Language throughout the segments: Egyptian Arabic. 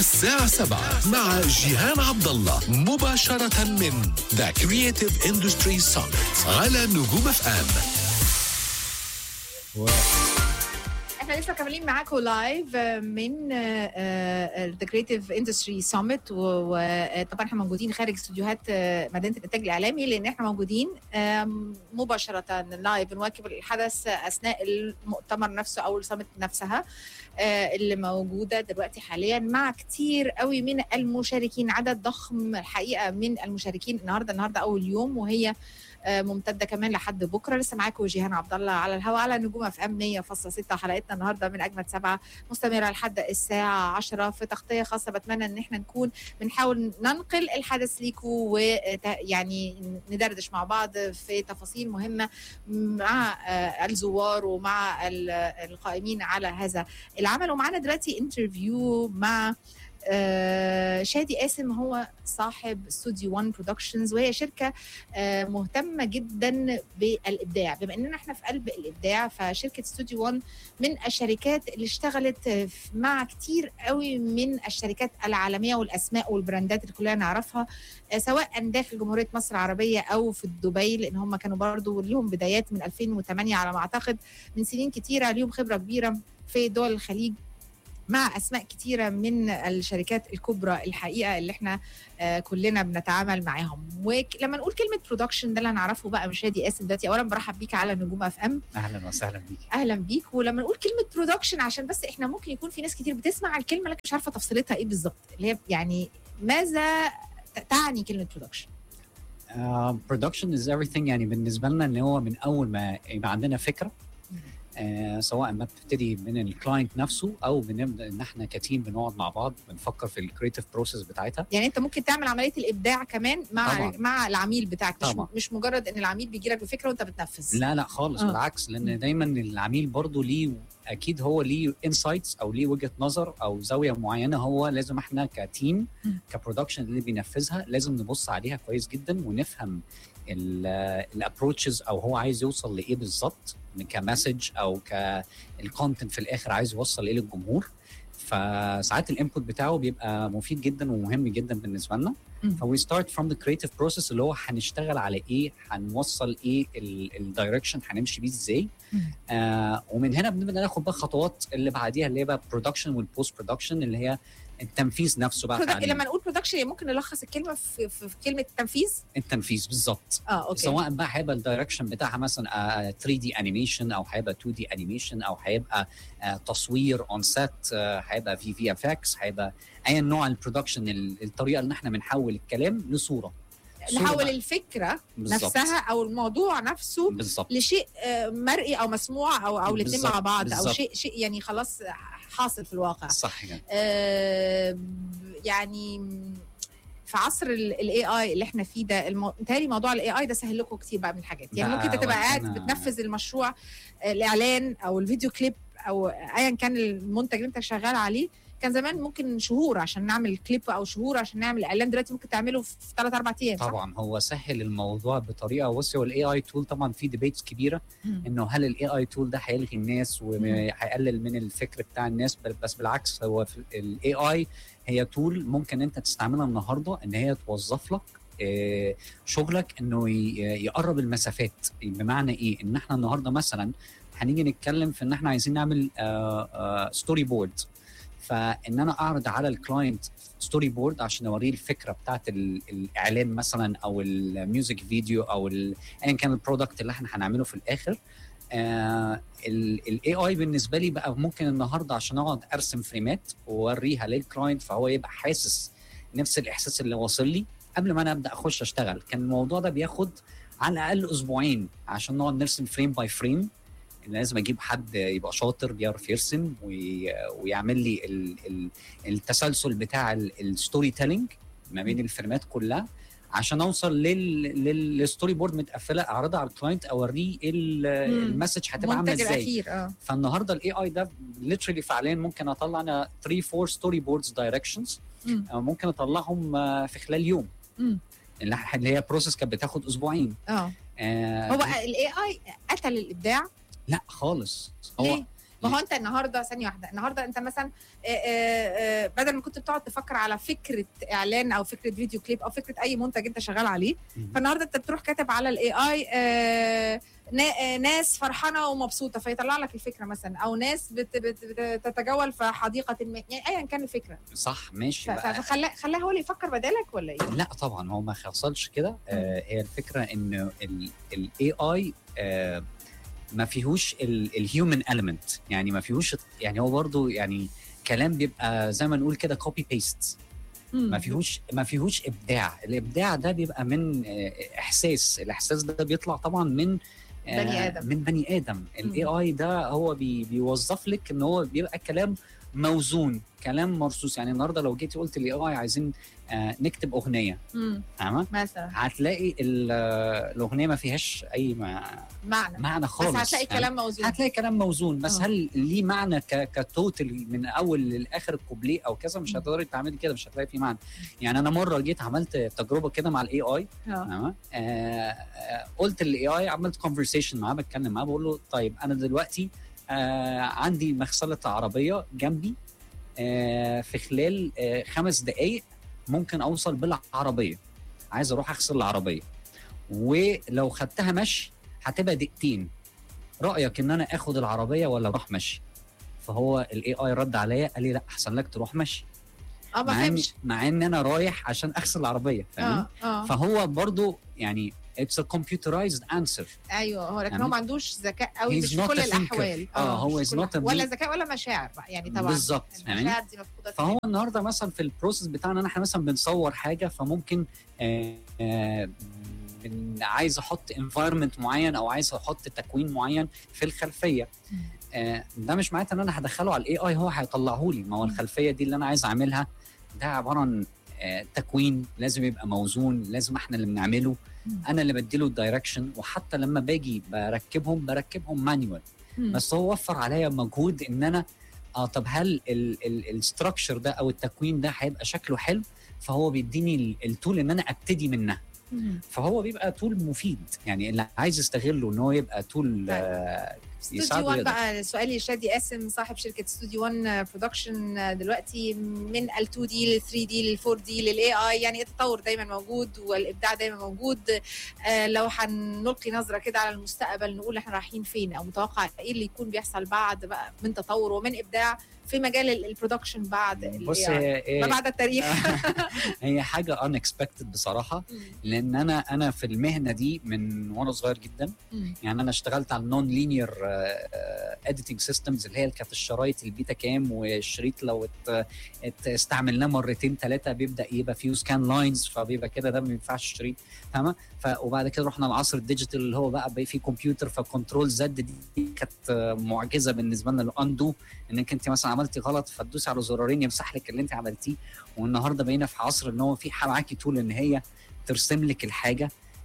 الساعة 7 مع جيهان عبد الله مباشرة من ذا كرييتيف اندستري Summit على نجوم اف ام احنا لسه كاملين معاكم لايف من ذا كريتيف اندستري سامت وطبعا احنا موجودين خارج استوديوهات آه، مدينه الانتاج الاعلامي لان احنا موجودين آم، مباشره لايف بنواكب الحدث اثناء المؤتمر نفسه او السامت نفسها آه، اللي موجوده دلوقتي حاليا مع كتير قوي من المشاركين عدد ضخم الحقيقه من المشاركين النهارده النهارده اول يوم وهي آه، ممتده كمان لحد بكره لسه معاكم جيهان عبد الله على الهواء على نجوم اف ام 100.6 حلقتنا النهارده من اجمد سبعه مستمره لحد الساعه 10 في تغطيه خاصه بتمنى ان احنا نكون بنحاول ننقل الحدث ليكم ويعني ندردش مع بعض في تفاصيل مهمه مع آه، الزوار ومع ال- القائمين على هذا العمل ومعانا دلوقتي انترفيو مع آه، شادي قاسم هو صاحب استوديو 1 برودكشنز وهي شركه آه، مهتمه جدا بالابداع بما اننا احنا في قلب الابداع فشركه استوديو 1 من الشركات اللي اشتغلت آه، مع كتير قوي من الشركات العالميه والاسماء والبراندات اللي كلنا نعرفها آه، سواء داخل جمهوريه مصر العربيه او في دبي لان هم كانوا برضو ليهم بدايات من 2008 على ما اعتقد من سنين كتيره ليهم خبره كبيره في دول الخليج مع اسماء كتيره من الشركات الكبرى الحقيقه اللي احنا آه كلنا بنتعامل معاهم ولما نقول كلمه برودكشن ده اللي هنعرفه بقى من شادي قاسم دلوقتي اولا برحب بيك على نجوم اف ام اهلا وسهلا بيك اهلا بيك ولما نقول كلمه برودكشن عشان بس احنا ممكن يكون في ناس كتير بتسمع الكلمه لكن مش عارفه تفصيلتها ايه بالظبط اللي هي يعني ماذا ت- تعني كلمه برودكشن برودكشن از everything يعني بالنسبه لنا ان هو من اول ما يبقى عندنا فكره آه سواء ما بتبتدي من الكلاينت نفسه او بنبدا ان احنا كتيم بنقعد مع بعض بنفكر في الكريتيف بروسيس بتاعتها يعني انت ممكن تعمل عمليه الابداع كمان مع طبعاً. مع العميل بتاعك مش طبعاً. مش مجرد ان العميل بيجي لك بفكره وانت بتنفذ لا لا خالص آه. بالعكس لان دايما العميل برضه ليه اكيد هو ليه انسايتس او ليه وجهه نظر او زاويه معينه هو لازم احنا كتيم مم. كبرودكشن اللي بينفذها لازم نبص عليها كويس جدا ونفهم الابروتشز او هو عايز يوصل لايه بالظبط كمسج او كالكونتنت في الاخر عايز يوصل ايه للجمهور فساعات الانبوت بتاعه بيبقى مفيد جدا ومهم جدا بالنسبه لنا مم. فوي ستارت فروم ذا كريتيف بروسيس اللي هو هنشتغل على ايه هنوصل ايه الدايركشن هنمشي بيه ازاي مم. آه ومن هنا بنبدا ناخد بقى خطوات اللي بعديها اللي هي بقى برودكشن والبوست برودكشن اللي هي التنفيذ نفسه بقى برودك- فعليا. لما نقول برودكشن ممكن نلخص الكلمه في, في, في كلمه تنفيذ التنفيذ بالظبط اه اوكي سواء بقى هيبقى الدايركشن بتاعها مثلا آه 3 دي انيميشن او هيبقى 2 دي انيميشن او هيبقى آه تصوير اون سيت هيبقى في في اف اكس هيبقى اي نوع البرودكشن الطريقه اللي احنا بنحول الكلام لصوره صورة نحول بقى. الفكره بالظبط. نفسها او الموضوع نفسه بالظبط لشيء آه، مرئي او مسموع او او الاثنين مع بالظبط، بعض او بالظبط. شيء شيء يعني خلاص حاصل في الواقع صح كده آه، يعني في عصر الاي اي اللي احنا فيه ده المو... متهيألي موضوع الاي اي ده سهل لكم كتير بقى من الحاجات يعني لا، ممكن انت تبقى قاعد وأنا- بتنفذ المشروع آه، الاعلان او الفيديو كليب او ايا كان المنتج اللي انت شغال عليه كان زمان ممكن شهور عشان نعمل كليب او شهور عشان نعمل اعلان دلوقتي ممكن تعمله في 3 4 ايام صح؟ طبعا هو سهل الموضوع بطريقه بصي هو الاي اي تول طبعا في ديبيتس كبيره مم. انه هل الاي اي تول ده هيلغي الناس وهيقلل من الفكر بتاع الناس بل- بس بالعكس هو الاي اي هي تول ممكن انت تستعملها النهارده ان هي توظف لك آه، شغلك انه ي- يقرب المسافات بمعنى ايه ان احنا النهارده مثلا هنيجي نتكلم في ان احنا عايزين نعمل ستوري بورد فان انا اعرض على الكلاينت ستوري بورد عشان اوريه الفكره بتاعت ال- الاعلان مثلا او الميوزك فيديو او ال- ايا كان البرودكت اللي احنا هنعمله في الاخر الاي اي بالنسبه لي بقى ممكن النهارده عشان اقعد ارسم فريمات واوريها للكلاينت فهو يبقى حاسس نفس الاحساس اللي واصل لي قبل ما انا ابدا اخش اشتغل كان الموضوع ده بياخد على الاقل اسبوعين عشان نقعد نرسم فريم باي فريم لازم اجيب حد يبقى شاطر بيعرف يرسم وي... ويعمل لي ال... ال... التسلسل بتاع الستوري تيلينج ما بين الفريمات كلها عشان اوصل لل... لل- للستوري بورد متقفله اعرضها على الكلاينت اوريه ايه ال- مم. المسج هتبقى عامله المنتج ازاي الاخير اه فالنهارده الاي اي ده ليترلي فعليا ممكن اطلع انا 3 4 ستوري بوردز دايركشنز مم. ممكن اطلعهم آه، في خلال يوم مم. اللي اللي هي بروسيس كانت بتاخد اسبوعين اه آه هو الاي اي قتل الابداع لا خالص هو ليه؟ ما هو انت النهارده ثانيه واحده النهارده انت مثلا آه، آه، آه، بدل ما كنت بتقعد تفكر على فكره اعلان او فكره فيديو كليب او فكره اي منتج انت شغال عليه مم. فالنهارده انت بتروح كاتب على الاي اي ناس فرحانه ومبسوطه فيطلع لك الفكره مثلا او ناس بت- بت- بتتجول في حديقه ما يعني ايا كان الفكره صح ماشي بقى. فخلاه خلاه هو اللي يفكر بدالك ولا ايه؟ لا طبعا هو ما حصلش كده آه هي الفكره ان الاي اي آه ما فيهوش الهيومن element يعني ما فيهوش يعني هو برضو يعني كلام بيبقى زي ما نقول كده كوبي بيست ما فيهوش ما فيهوش ابداع الابداع ده بيبقى من آه، احساس الاحساس ده بيطلع طبعا من آه، بني آدم. من بني ادم الاي اي ده هو بي بيوظف لك ان هو بيبقى كلام موزون كلام مرصوص يعني النهارده لو جيتي قلت للاي اي عايزين آه، نكتب اغنيه مم. فاهمه مثلا هتلاقي ال- آه، الاغنيه ما فيهاش اي ما- معنى معنى خالص بس هتلاقي فاهمة؟ كلام موزون هتلاقي كلام موزون بس آه. هل ليه معنى ك- كتوتال من اول لاخر الكوبليه او كذا مش مم. هتقدري تعملي كده مش هتلاقي فيه معنى يعني انا مره جيت عملت تجربه كده مع الاي اي آه. تمام آه، آه، قلت للاي اي عملت كونفرسيشن معاه بتكلم معاه بقول له طيب انا دلوقتي آه، عندي مغسله عربيه جنبي آه، في خلال آه، خمس دقائق ممكن اوصل بالعربيه عايز اروح اغسل العربيه ولو خدتها مشي هتبقى دقيقتين رايك ان انا اخد العربيه ولا اروح مشي فهو الاي اي رد عليا قال لي لا احسن لك تروح مشي اه ما مع ان فهمش مع ان انا رايح عشان اغسل العربيه فاهمين اه اه فهو برضو يعني اتس ا كمبيوترايزد انسر ايوه هو لكن يعني هو ما عندوش ذكاء قوي He's مش في not كل a thinker. الاحوال آه، هو مش is كل not a الأحوال. ولا big- ذكاء ولا مشاعر بقى يعني طبعا بالظبط فاهمين المشاعر دي مفقوده فهو النهارده مثلا في البروسيس بتاعنا إن احنا مثلا بنصور حاجه فممكن آه آه من عايز احط انفايرمنت معين او عايز احط تكوين معين في الخلفيه مم. آه ده مش معناته ان انا هدخله على الاي اي هو هيطلعه لي ما هو مم. الخلفيه دي اللي انا عايز اعملها ده عباره عن آه تكوين لازم يبقى موزون لازم احنا اللي بنعمله مم. انا اللي بديله الدايركشن وحتى لما باجي بركبهم بركبهم مانيوال مم. بس هو وفر عليا مجهود ان انا اه طب هل الستراكشر ده او التكوين ده هيبقى شكله حلو فهو بيديني ال- التول ان انا ابتدي منها مم. فهو بيبقى تول مفيد يعني اللي عايز يستغله ان هو يبقى تول آه استوديو يساعده 1 يقدر. بقى سؤالي شادي قاسم صاحب شركه استوديو 1 برودكشن دلوقتي من ال 2 دي لل 3 دي لل 4 دي للاي اي يعني التطور دايما موجود والابداع دايما موجود آه لو هنلقي نظره كده على المستقبل نقول احنا رايحين فين او متوقع ايه اللي يكون بيحصل بعد بقى من تطور ومن ابداع في مجال ال- البرودكشن بعد ال بص AI. هي ما هي- بعد التاريخ هي حاجه unexpected بصراحه لان انا انا في المهنه دي من وانا صغير جدا مم. يعني انا اشتغلت على النون لينير اديتنج سيستمز اللي هي كانت الشرايط البيتا كام والشريط لو ات- ات- استعملناه مرتين ثلاثه بيبدا يبقى فيه سكان لاينز فبيبقى كده ده ما ينفعش الشريط فاهمه ف- وبعد كده رحنا العصر الديجيتال اللي هو بقى بقى فيه كمبيوتر فكنترول زد دي كانت آه، معجزه بالنسبه لنا الاندو انك انت مثلا عملتي غلط فتدوسي على زرارين يمسح لك اللي انت عملتيه والنهارده بقينا في عصر ان هو في معاكي تول ان هي ترسم لك الحاجه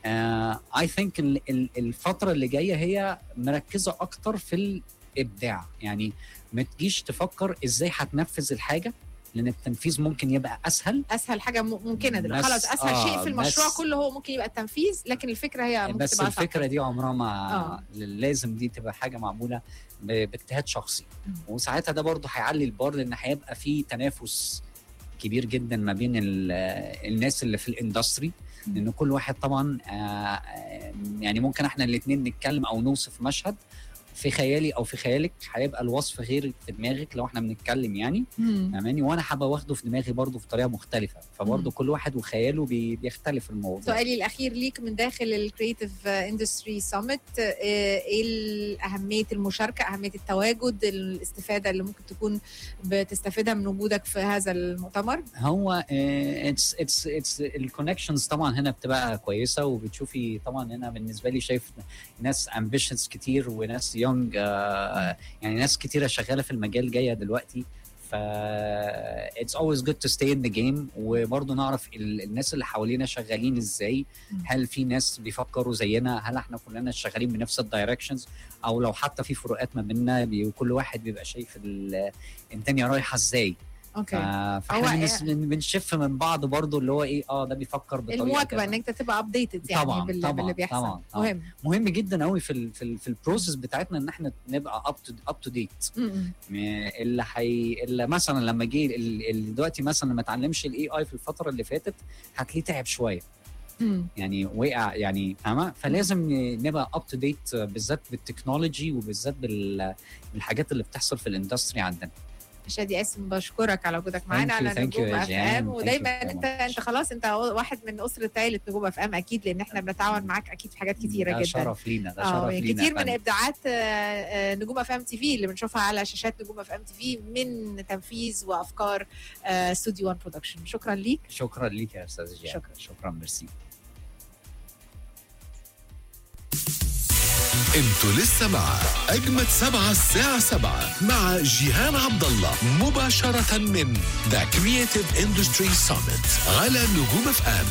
اي ثينك الفتره اللي جايه هي مركزه اكتر في الابداع يعني ما تجيش تفكر ازاي هتنفذ الحاجه لان التنفيذ ممكن يبقى اسهل اسهل حاجه م- ممكنه دلوقتي بس- خلاص اسهل آه، شيء في المشروع بس- كله هو ممكن يبقى التنفيذ لكن الفكره هي ممكن بس تبقى أصعب. الفكره دي عمرها ما آه. لازم دي تبقى حاجه معموله ب- باجتهاد شخصي مم. وساعتها ده برضه هيعلي البار لان هيبقى في تنافس كبير جدا ما بين ال- الناس اللي في الاندستري مم. لان كل واحد طبعا آه، آه، يعني ممكن احنا الاثنين نتكلم او نوصف مشهد في خيالي او في خيالك هيبقى الوصف غير في دماغك لو احنا بنتكلم يعني مم. فاهماني وانا حابه واخده في دماغي برضه بطريقه مختلفه فبرضه مم. كل واحد وخياله بي- بيختلف الموضوع سؤالي الاخير ليك من داخل الكريتيف اندستري سامت ايه ال- اهميه المشاركه اهميه التواجد الاستفاده اللي ممكن تكون بتستفيدها من وجودك في هذا المؤتمر هو اتس اتس اتس الكونكشنز طبعا هنا بتبقى كويسه وبتشوفي طبعا هنا بالنسبه لي شايف ناس امبيشنز كتير وناس يونج يعني ناس كتيره شغاله في المجال جايه دلوقتي ف اتس always good to stay in the game وبرضه نعرف ال- الناس اللي حوالينا شغالين ازاي مم. هل في ناس بيفكروا زينا هل احنا كلنا شغالين بنفس الدايركشنز او لو حتى في فروقات ما بيننا بي- وكل واحد بيبقى شايف ال- الدنيا رايحه ازاي اوكي ف- فاحنا هو- بنس- بن- بنشف من بعض برضو اللي هو ايه اه ده بيفكر بطريقه المواكبه كذا. ان انت تبقى ابديتد يعني طبعاً، بال- طبعاً، باللي بيحصل طبعاً، طبعاً. مهم مهم جدا قوي في ال في ال في البروسيس بتاعتنا ان احنا نبقى اب تو اب تو ديت م-م. اللي حي... اللي مثلا لما جه ال- اللي دلوقتي مثلا ما اتعلمش الاي اي في الفتره اللي فاتت هتلاقيه تعب شويه م. يعني وقع يعني فاهمه فلازم نبقى اب تو ديت بالذات بالتكنولوجي وبالذات بال... بالحاجات اللي بتحصل في الاندستري عندنا شادي قاسم بشكرك على وجودك معانا you, على thank you نجوم يا اف جيهان. ام Thank you ودايما so انت much. انت خلاص انت واحد من اسره عائله نجوم اف ام اكيد لان احنا بنتعاون معاك اكيد في حاجات كتيره ده جدا شرف لينا ده اه شرف يعني لينا كتير يا من فندم. ابداعات آه، آه، نجوم اف ام تي في اللي بنشوفها على شاشات نجوم اف ام تي في من تنفيذ وافكار آه، استوديو 1 برودكشن شكرا ليك شكرا ليك يا استاذ جيهان شكرا. شكرا ميرسي انتوا لسه مع اجمد سبعة الساعة سبعة مع جيهان عبد الله مباشرة من ذا كرييتيف اندستري سامت على نجوم اف ام